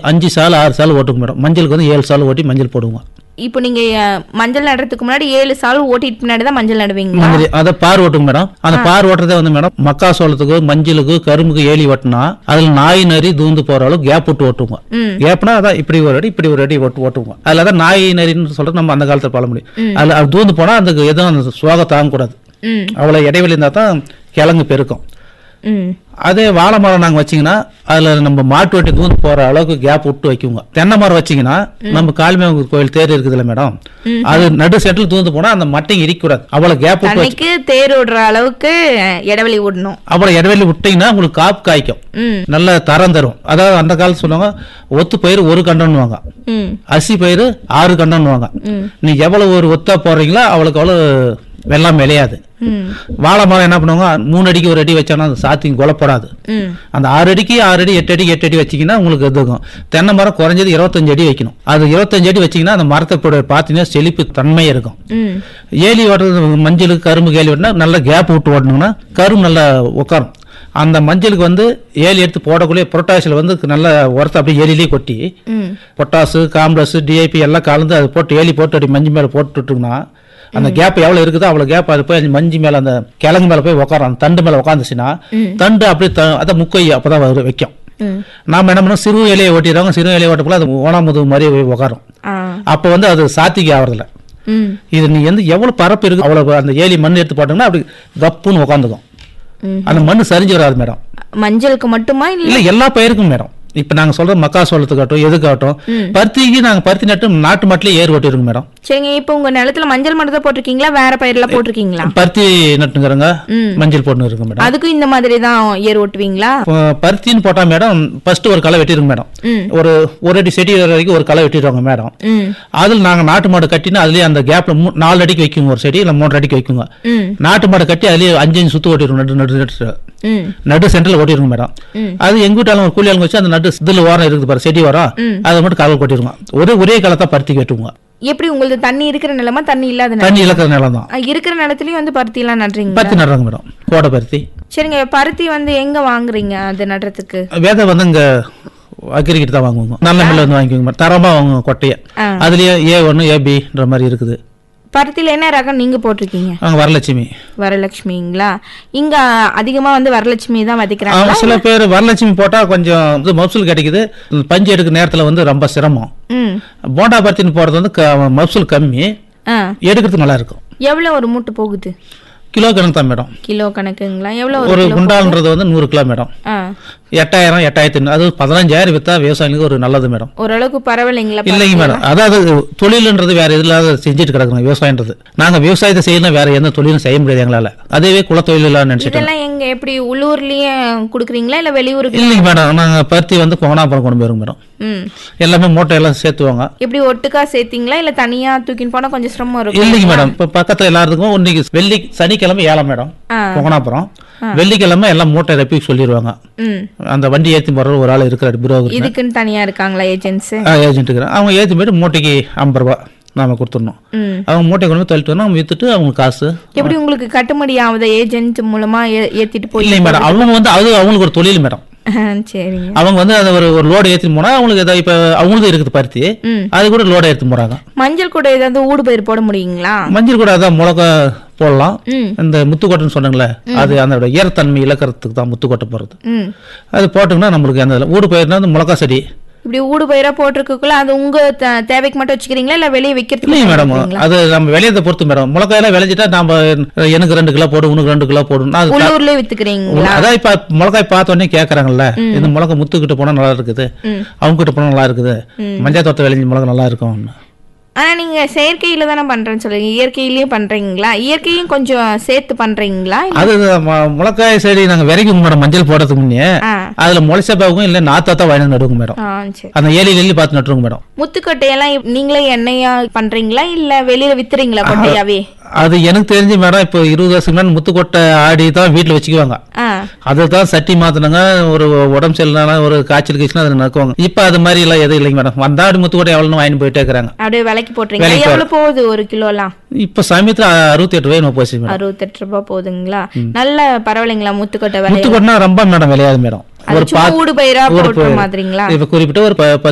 அஞ்சு சால் ஆறு சால் ஓட்டுங்க மேடம் மஞ்சளுக்கு வந்து ஏழு சால் ஓட்டி மஞ்சள் போடுவோம் இப்போ நீங்க அஹ், மஞ்சள் நடுறதுக்கு முன்னாடி ஏழு சால் ஓட்டிட்டு பின்னாடி தான் மஞ்சள் நடுவீங்களா மஞ்சள் அதை பார் ஓட்டுங்க மேடம் அந்த பார் ஓட்டுறதே வந்து மேடம் மக்காசோளத்துக்கு மஞ்சளுக்கு கரும்புக்கு ஏலி ஓட்டினா அதுல நாய் நரி தூந்து போற அளவுக்கு கேப் விட்டு ஓட்டுவோம் ம் கேப்னா அதான் இப்படி ஒரு அடி இப்படி ஒரு அடி ஓட்டு ஓட்டுவோம் அதுல தான் நாய் நரின்னு சொல்றது நம்ம அந்த காலத்துல பழ முடியும் அதுல அது தூந்து போனா அந்த எதுவும் அந்த சுவாக தாங்கக்கூடாது ம் அவ்வளவு இடைவெளி இருந்தா தான் கிழங்கு பெருக்கும் ம் அதே வாழை மரம் நாங்க வச்சீங்கன்னா அதுல நம்ம மாட்டு வட்டி தூந்து போற அளவுக்கு கேப் விட்டு வைக்குங்க தென்னை மரம் வச்சீங்கன்னா நம்ம காளிமேக கோயில் தேர் இருக்குதுல்ல மேடம் அது நடு செட்டில் தூந்து போனா அந்த மட்டைங்க இடிக்கூடாது அவ்வளவு கேப் விட்டு வச்சு தண்ணிக்கு தேர் விடுற அளவுக்கு அஹ், இடைவெளி விடணும் அவ்வளவு இடைவெளி விட்டீங்கன்னா உங்களுக்கு காப்பு காய்க்கும் ம் நல்ல தரம் தரும் அதாவது அந்த காலத்து சொல்லுவாங்க ஒத்து பயிர் ஒரு கண்டன்னுவாங்க ம் அசி பயிர் ஆறு கண்டன்னுவாங்க ம் நீ எவ்வளவு ஒரு ஒத்தா போடுறீங்களோ அவளுக்கு அவ்வளவு வெள்ளம் விளையாது ம் வாழை மரம் என்ன பண்ணுவாங்க மூணு அடிக்கு ஒரு அடி வச்சானா அது சாத்திங்க கொலப்படாது ம் அந்த ஆறு அடிக்கு ஆறு அடி எட்டு அடி எட்டு அடி வச்சீங்கன்னா உங்களுக்கு எதுக்கும் தென்னை மரம் குறைஞ்சது இருபத்தஞ்சு அடி வைக்கணும் அது இருபத்தஞ்சு அடி வச்சீங்கன்னா அந்த மரத்தை கூட பார்த்தீங்கன்னா செழிப்பு தன்மை இருக்கும் ம் ஏலி ஓட்டுறது மஞ்சளுக்கு கரும்பு ஏலி ஓட்டினா நல்லா கேப் விட்டு ஓட்டணுங்கன்னா கரும்பு நல்லா உட்காரும் அந்த மஞ்சளுக்கு வந்து ஏலி எடுத்து போடக்கூடிய புரட்டாசியில் வந்து நல்ல உரத்தை அப்படியே ஏலிலேயே கொட்டி ம் பொட்டாசு காம்ப்ளஸ் டிஐபி எல்லாம் கலந்து அது போட்டு ஏலி போட்டு அப்படி மஞ்சள் மேலே போட்டுட்டோம்னா அந்த கேப் எவ்வளவு இருக்குதோ அவ்வளவு கேப் அது போய் அந்த மஞ்சு மேல அந்த கிழங்கு மேல போய் உட்காரும் அந்த தண்டு மேல உட்காந்துச்சுன்னா தண்டு அப்படியே த- அதான் முக்கை அப்பதான் வரும் வைக்கும் ம் நாம என்ன பண்ணோம் சிறு இலையை ஓட்டிடுறாங்க சிறு இலையை ஓட்டக்குள்ள அது ஓனாமுது மாதிரி போய் உட்காரும் ஆ அப்போ வந்து அது சாத்திக்கு ஆகிறதில்ல ம் இது நீ வந்து எவ்வளவு பரப்பு இருக்கு அவ்வளவு அந்த ஏலி மண் எடுத்து போட்டோம்னா அப்படி கப்புன்னு உட்காந்துக்கும் ம். அந்த மண் சரிஞ்சு வராது மேடம் மஞ்சளுக்கு மட்டுமா இல்ல இல்ல எல்லா பயிருக்கும் மேடம் இப்ப நாங்க சொல்ற மக்காசோளத்துக்காட்டும் எதுக்காகட்டும் பருத்திக்கு நாங்க பருத்தி நட்டு நாட்டு மாட்டிலே ஏர் ஓட்டிருக்கோம் மேடம் சரிங்க இப்போ உங்க நிலத்துல மஞ்சள் மட்டும் தான் போட்டிருக்கீங்களா வேற பயிரெல்லாம் போட்டிருக்கீங்களா பருத்தி நட்டுங்கிறங்க ம். மஞ்சள் போட்டுன்னு இருக்கு மேடம் அதுக்கும் இந்த மாதிரி தான் ஏர் ஓட்டுவீங்களா இப்போ பருத்தின்னு போட்டா மேடம் ஃபர்ஸ்ட் ஒரு களை வெட்டிருங்க மேடம் ம் ஒரு ஒரு அடி செடி வர வரைக்கும் ஒரு களை வெட்டிடுவாங்க மேடம் ம் அதில் நாங்க நாட்டு மாடு கட்டினா அதுலயே அந்த கேப்ல மூ- நாலு அடிக்கு வைக்குங்க ஒரு செடி இல்ல மூன்று அடிக்கு வைக்குங்க ம் நாட்டு மாடு கட்டி அதுலயே அஞ்சு அஞ்சு சுத்து ஓட்டிடுவோம் நடு நடு நடு ம் நடு சென்டர்ல ஓட்டிடுங்க மேடம் ம். அது எங்க வீட்டாலும் ஒரு கூலி ஆளுங்க வச்சு அந்த நடு இதுல ஓரம் இருக்குது பாரு செடி ஓரம் ம். அதை மட்டும் காவல் கொட்டிடுங்க ஒரே ஒரே காலத்தான் பருத்தி கட்டுவோங்க எப்படி உங்களுக்கு தண்ணி இருக்கிற நிலமா தண்ணி இல்லாத நிலம் தண்ணி இழக்கிற நிலம் தான் இருக்கிற நிலத்துலயும் வந்து பருத்தி எல்லாம் நடுறீங்க பருத்தி நடுறாங்க மேடம் கோடை பருத்தி சரிங்க பருத்தி வந்து எங்க வாங்குறீங்க அது நடுறதுக்கு வேதை வந்து இங்க அக்ரிகிட்ட தான் வாங்குவோங்க நல்ல மில்ல வந்து வாங்கிக்குவோங்க மேடம். தரமா வாங்குவோங்க கொட்டையை ஆ. அதுலயே ஏ ஒன்று ஏபின்ற மாதிரி இருக்குது பருத்தில என்ன ரகம் நீங்க போட்டிருக்கீங்க அங்க வரலட்சுமி வரலட்சுமிங்களா இங்க அதிகமா வந்து வரலட்சுமி தான் விதைக்கிறாங்க அவங்க சில பேர் வரலட்சுமி போட்டா கொஞ்சம் இது மப்சூல் கிடைக்குது பஞ்சு எடுக்கிற நேரத்துல வந்து ரொம்ப சிரமம் ம் போண்டா பருத்தின்னு போறது வந்து க- மப்சூல் கம்மி ஆ எடுக்கிறது நல்லா இருக்கும் எவ்வளவு ஒரு மூட்டை போகுது கிலோ கணக்கு தான் மேடம் கிலோ கணக்குங்களா எவ்வளவு ஒரு ஒரு கிலோ குண்டால்ன்றது வந்து நூறு கிலோ மேடம் ஆ எட்டாயிரம் எட்டாயிரத்தி ஐநூறு, அது பதினஞ்சாயிரம் வித்தா விவசாயிகளுக்கு ஒரு நல்லது மேடம் ஓரளவுக்கு பரவாயில்லைங்களா இல்லைங்க மேடம் அதாவது தொழில்ன்றது வேற இதில் செஞ்சுட்டு கிடக்கணும் விவசாயன்றது நாங்க விவசாயத்தை செய்யணும் வேற எந்த தொழிலும் செய்ய முடியாது எங்களால அதேவே குலத்தொழிலாம் நினைச்சிட்டோம் இதெல்லாம் எங்க எப்படி உள்ளூர்லயே குடுக்குறீங்களா இல்ல வெளியூருக்கு இல்லைங்க மேடம் நாங்க பருத்தி வந்து கோணாபுரம் கொண்டு போயிருங்க மேடம் ம் எல்லாமே மூட்டை எல்லாம் சேர்த்துவாங்க எப்படி ஒட்டுக்கா சேர்த்தீங்களா இல்ல தனியா தூக்கின்னு போனா கொஞ்சம் சிரமம் இருக்கும் இல்லைங்க மேடம் இப்போ பக்கத்துல எல்லாத்துக்கும் இன்னைக்கு வெள்ளி சனிக்கிழமை ஏழாம் மேடம் ஆ. கோணாபுரம் வெள்ளிக்கிழமை எல்லாம் மூட்டை ரெப்பி சொல்லிடுவாங்க ம் அந்த வண்டி ஏற்றி போடுற ஒரு ஆள் இருக்கிறார் பிரோவர் இதுக்குன்னு தனியா இருக்காங்களா ஏஜென்ட்ஸ் ஏஜென்ட் இருக்கிறாங்க அவங்க ஏற்றி போயிட்டு மூட்டைக்கு ஐம்பது ரூபா நாம கொடுத்துடணும் ம் அவங்க மூட்டை கொண்டு போய் தள்ளிட்டு வரணும் அவங்க வித்துட்டு அவங்க காசு எப்படி உங்களுக்கு கட்டுப்படி ஆகுத ஏஜென்ட் மூலமா ஏ- ஏத்திட்டு போய் இல்லைங்க மேடம் அவங்க வந்து அது அவங்களுக்கு ஒரு தொழில் மேடம் சரிங்க அவங்க வந்து அதை ஒரு ஒரு லோடு ஏற்றி போனா அவங்களுக்கு ஏதாவது இப்போ அவங்களுக்கு இருக்குது பருத்தி ம் அது கூட லோடை எடுத்து போறாங்க மஞ்சள் கூட ஏதாவது ஊடு பயிர் போட முடியுங்களா மஞ்சள் கூட அதான் மிளகா போடலாம் ம் இந்த முத்துக்கொட்டைன்னு சொன்னாங்களே அது அந்த ஈரத்தன்மை இழக்கிறதுக்கு தான் முத்துக்கொட்டை போடுறது ம் அது போட்டோம்னா நம்மளுக்கு அந்த ஊடு பயிர்னா அந்த மிளகா செடி இப்படி ஊடு பயிரா போட்டிருக்கக்குள்ள அது உங்க த- தேவைக்கு மட்டும் வச்சுக்கிறீங்களா இல்ல வெளியே இல்லைங்க விற்கிறதுக்கு மேடம் அது நம்ம விளையத்தை பொறுத்து மேடம் மிளகாயெல்லாம் விளைஞ்சிட்டா நம்ம எனக்கு ரெண்டு கிலோ போடும் உனக்கு ரெண்டு கிலோ போடும் நான் அது உள்ளூர்லயே வித்துக்கிறீங்களா அதான் இப்ப மிளகாய் பார்த்த உடனே கேக்குறாங்கல்ல இந்த மிளகா முத்துக்கிட்ட போனா நல்லா இருக்குது ம். அவங்க கிட்ட போனா நல்லா இருக்குது மஞ்சள் தோட்ட விளைஞ்ச மிளகா நல்லா இருக்கும் ஆனா நீங்க செயற்கையில தானே பண்றேன்னு சொல்றீங்க இயற்கையிலயும் பண்றீங்களா இயற்கையும் கொஞ்சம் சேர்த்து பண்றீங்களா அது ம- மிளகாய் செடி நாங்க விரைக்கும் மேடம் மஞ்சள் போடுறதுக்கு முன்னே ஆ அதுல முளைச்ச பாவுக்கும் இல்ல நாத்தாத்தான் வாங்கி நடுவோங்க மேடம் ஆ சரி அந்த ஏலி நெல்லி பார்த்து நட்டுருங்க மேடம் முத்துக்கொட்டையெல்லாம் இப்- நீங்களே எண்ணெயா பண்றீங்களா இல்ல வெளியில வித்துறீங்களா கொட்டையாவே அது எனக்கு தெரிஞ்சு மேடம் இப்போ இருபது வருஷத்துக்கு முன்னாடி முத்துக்கொட்டை ஆடி தான் வீட்டுல வச்சுக்குவாங்க ஆ அதை தான் சட்டி மாத்தினாங்க ஒரு உடம்பு சரியில்லைனா ஒரு காய்ச்சல் கீச்சல் அதை நக்குவாங்க இப்போ அது மாதிரி எல்லாம் எதுவும் இல்லைங்க மேடம் வந்தா அப்படி முத்துக்கொட்டை எவ்வளோன்னு வாங்கிட்டு போயிட்டே இருக்கிறாங்க அப்படியே விலைக்கு போட்டுறீங்களா விலைக்கு எவ்வளவு போகுது ஒரு கிலோலாம் இப்போ சமயத்தில் அறுபத்தி எட்டு ரூபாய் போச்சு மேடம் அறுபத்தெட்டு ரூபாய் போகுதுங்களா நல்ல பரவாயில்லைங்களா முத்துக்கொட்டை விலை முத்துக்கொட்டினா ரொம்ப மேடம் விளையாது மேடம் அது ஒரு சும்மா பாத் ஊடு பயிரா ஒரு போடுற பயிர். மாதிரிங்களா இப்போ குறிப்பிட்ட ஒரு ப- பத்து